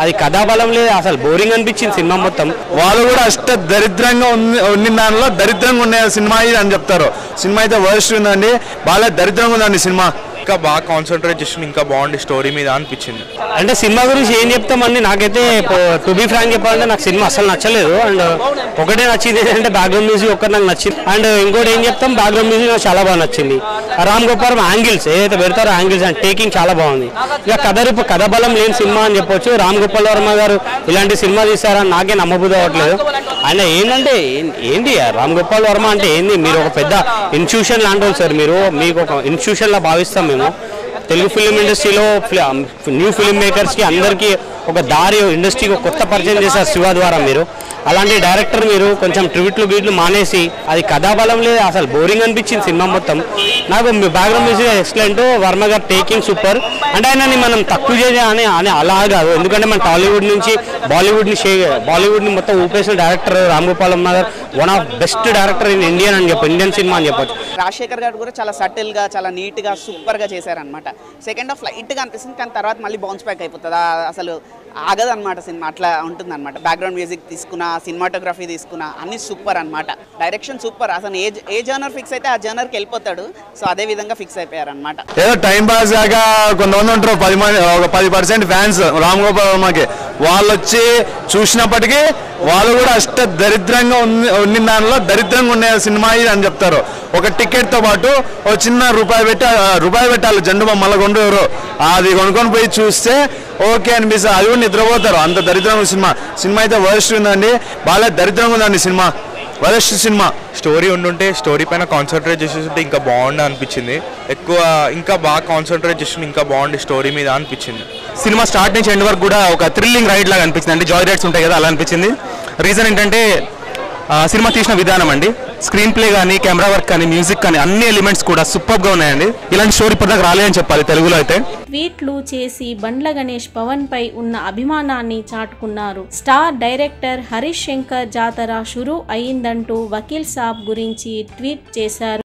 అది కథాబలం లేదు అసలు బోరింగ్ అనిపించింది సినిమా మొత్తం వాళ్ళు కూడా అష్ట దరిద్రంగా ఉంది ఉన్న దానిలో దరిద్రంగా ఉండే సినిమా ఇది అని చెప్తారు సినిమా అయితే వర్స్ట్ ఉందండి బాగా దరిద్రంగా ఉందండి సినిమా ఇంకా బాగా కాన్సన్ట్రేట్ చేసి ఇంకా బాగుంది స్టోరీ మీద అనిపించింది అంటే సినిమా గురించి ఏం చెప్తామండి నాకైతే టు బి ఫ్రాంక్ చెప్పాలంటే నాకు సినిమా అసలు నచ్చలేదు అండ్ ఒకటే నచ్చింది ఏంటంటే బ్యాక్గ్రౌండ్ మ్యూజిక్ ఒక్కటి నాకు నచ్చింది అండ్ ఇంకోటి ఏం చెప్తాం బ్యాక్గ్రౌండ్ మ్యూజిక్ నాకు చాలా బాగా నచ్చింది రామ్ గోపాల్ యాంగిల్స్ ఏదైతే పెడతారో యాంగిల్స్ అండ్ టేకింగ్ చాలా బాగుంది ఇక కథ రూప కథ బలం లేని సినిమా అని చెప్పొచ్చు రామ్ గోపాల్ వర్మ గారు ఇలాంటి సినిమా తీస్తారని నాకే నమ్మబుద్ధి అవ్వట్లేదు ఆయన ఏంటంటే ఏం- ఏంటి రామ్ గోపాల్ వర్మ అంటే ఏంది మీరు ఒక పెద్ద ఇన్స్టిట్యూషన్ లాంటి వాళ్ళు సార్ మీరు మీకు ఒక ఇన్స్టిట్యూషన్ లా భావిస్తాం మేము తెలుగు ఫిలిం ఇండస్ట్రీలో న్యూ ఫిలిం మేకర్స్కి అందరికీ ఒక దారి ఇండస్ట్రీకి ఒక కొత్త పరిచయం చేశారు శివ ద్వారా మీరు అలాంటి డైరెక్టర్ మీరు కొంచెం ట్రిబ్యూట్లు బీట్లు మానేసి అది కథాబలం లేదు అసలు బోరింగ్ అనిపించింది సినిమా మొత్తం నాకు మీ background music excellent Varma garu taking super అంటే ఆయనని మనం తక్కువ చేసే అని అని అలా కాదు ఎందుకంటే మన టాలీవుడ్ నుంచి బాలీవుడ్ని షే బాలీవుడ్ని మొత్తం ఊపేసిన director Ram Gopal Varma garu one of best director in Indian అని చెప్పు ఇండియన్ సినిమా అని చెప్పొచ్చు రాజశేఖర్ గారు కూడా చాలా సటిల్ గా చాలా నీట్ గా సూపర్ గా చేశారనమాట సెకండ్ హాఫ్ లైట్ గా అనిపిస్తుంది కానీ తర్వాత మళ్ళీ బౌన్స్ బ్యాక్ అయిపోతుంది ఆ- అసలు ఆగదన్నమాట సినిమా అట్లా ఉంటుంది అనమాట బ్యాక్గ్రౌండ్ మ్యూజిక్ తీసుకున్నా సినిమాటోగ్రఫీ తీసుకున్నా అన్ని సూపర్ అన్నమాట డైరెక్షన్ సూపర్ అసలు ఏ ఏ జర్నర్ ఫిక్స్ అయితే ఆ జర్నర్కి వెళ్ళిపోతాడు సో అదే విధంగా ఫిక్స్ అయిపోయారనమాట ఏదో టైం పాస్ కాక కొంతమంది ఉంటారు పది మంది ఒక పది పర్సెంట్ ఫ్యాన్స్ రామ్ గోపాల్ వర్మకి వాళ్ళు వచ్చి చూసినప్పటికీ వాళ్ళు కూడా అష్ట దరిద్రంగా ఉంది ఉన్న దానిలో దరిద్రంగా ఉండే సినిమా ఇది అని చెప్తారు ఒక టికెట్ తో పాటు ఒక చిన్న రూపాయి పెట్టి ఆ రూపాయి పెట్టాలి జెండు బొమ్మ మళ్ళీ కొండరు అది కొనుక్కొని పోయి చూస్తే ఓకే అనిపిస్తుంది అది కూడా నిద్రపోతారు అంత దరిద్రంగా ఉంది సినిమా సినిమా అయితే వర్స్ట్ ఉందండి బాగా దరిద్రంగా ఉందండి సినిమా వరస్ట్ సినిమా స్టోరీ ఉండుంటే స్టోరీ పైన కాన్సన్ట్రేట్ చేసేస్తుంటే ఇంకా బాగుండు అనిపించింది ఎక్కువ ఇంకా బాగా కాన్సన్ట్రేట్ చేసి ఇంకా బాగుంది స్టోరీ మీద అనిపించింది సినిమా స్టార్ట్ నుంచి ఎండ్ వరకు కూడా ఒక థ్రిల్లింగ్ రైడ్ లాగా అనిపించింది అంటే జాయ్ రైడ్స్ ఉంటాయి కదా అలా అనిపించింది రీజన్ ఏంటంటే ఆ, సినిమా తీసిన విధానం అండి స్క్రీన్ ప్లే కానీ కెమెరా వర్క్ కానీ మ్యూజిక్ కానీ అన్ని ఎలిమెంట్స్ కూడా సూపర్ గా ఉన్నాయండి ఇలాంటి స్టోరీ ఇప్పటిదాకా రాలేదని చెప్పాలి తెలుగులో అయితే ట్వీట్లు చేసి బండ్ల గణేష్ పవన్ పై ఉన్న అభిమానాన్ని చాటుకున్నారు స్టార్ డైరెక్టర్ హరీష్ శంకర్ జాతర షురూ అయిందంటూ వకీల్ సాబ్ గురించి ట్వీట్ చేశారు